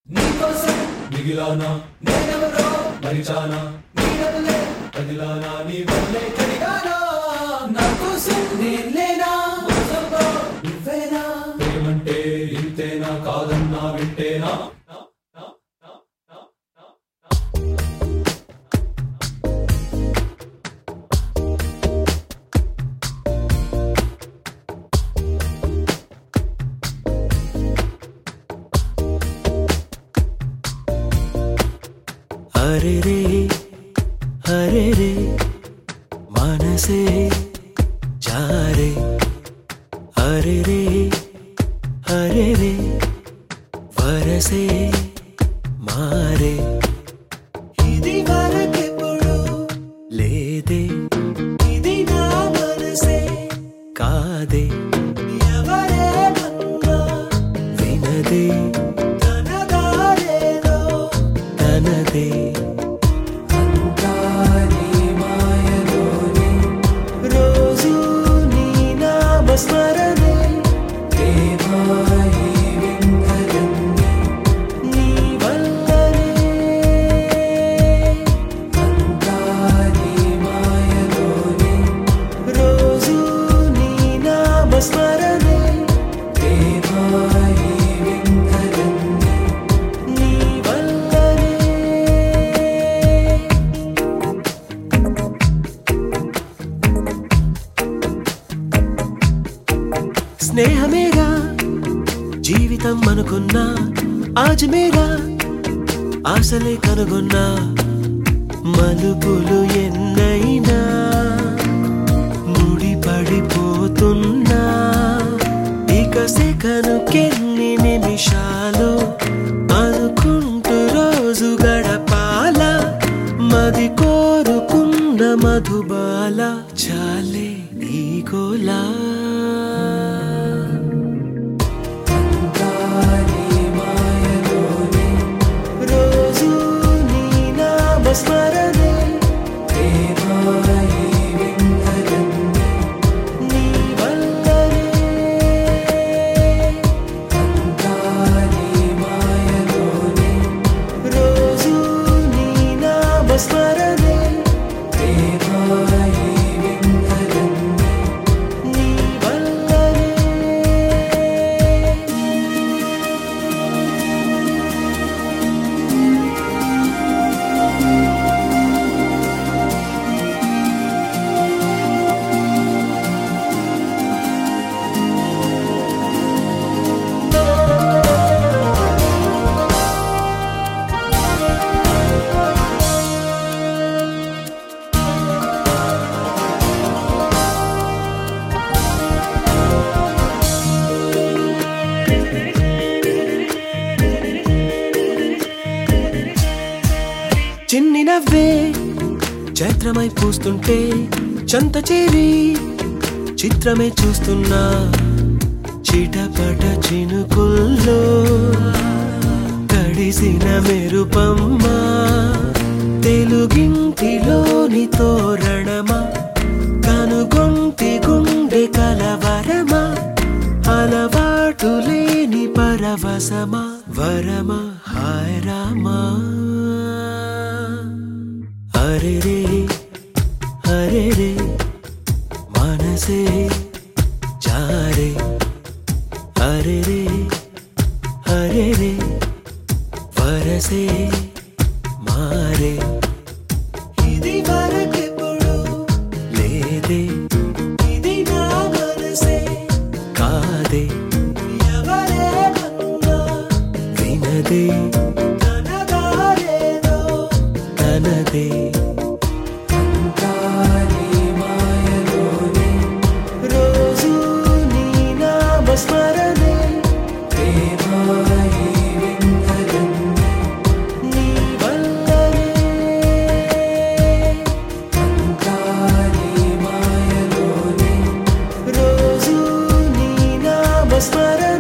నీకోసం మిగిలానా నేనెవరో మరిచానా నీడలే కదిలానా నీ వల్లే కడిగానా నా కోసం నేను లేనా మోసంలో నువ్వేనా ప్రేమంటే ఇంతేనా కాదన్నా వింటేనా అరే రే అరే రే మనసే జారే అరే రే అరే రే వరసే మారే ఇది వరకెప్పుడు లేదే ఇది నా మనసే కాదే ఎవరేమన్నా వినదే తనదారేదో తనదే రోజు నీ నామస్మరణే నీ వల్లనే రోజు నీ నామస్మరణే నీ వల్లనే స్నేహమేగా జీవితం అనుకున్నా ఆజమేగా ఆశలే కనుగొన్నా మలుపులు ఎన్నైనా ముడిపడిపోతున్నా ఇక సెకనుకెన్ని నిమిషాలు అనుకుంటూ రోజు గడపాల మది కోరుకున్న మధుబాల చాలే ఈ గోలా రోజు నీ నామస్మరణే నీ వల్లనే రోజు నీ నామస్మరణే నీ వల్లనే చిన్ని నవ్వే చైత్రమై పూస్తుంటే చంత చేరి చిత్రమే చూస్తున్నా చిటపట చినుకుల్లో తడిసిన మెరుపమ్మ తెలుగింటిలోని తోరణమా కనుగొంటి గుండె కలవరమా అలవాటు లేని పరవశమా వరమా హాయ్ రామా అరే రే అరే రే మనసే జారే అరే రే అరే రే వరసే మారే ఇది వరకెప్పుడు లేదే ఇది నా మనసే కాదే ఎవరేమన్నా వినదే తనదారేదో తనదే రోజు నీ నామస్మరణే నీ వల్లనే రోజు నీ నామస్మరణే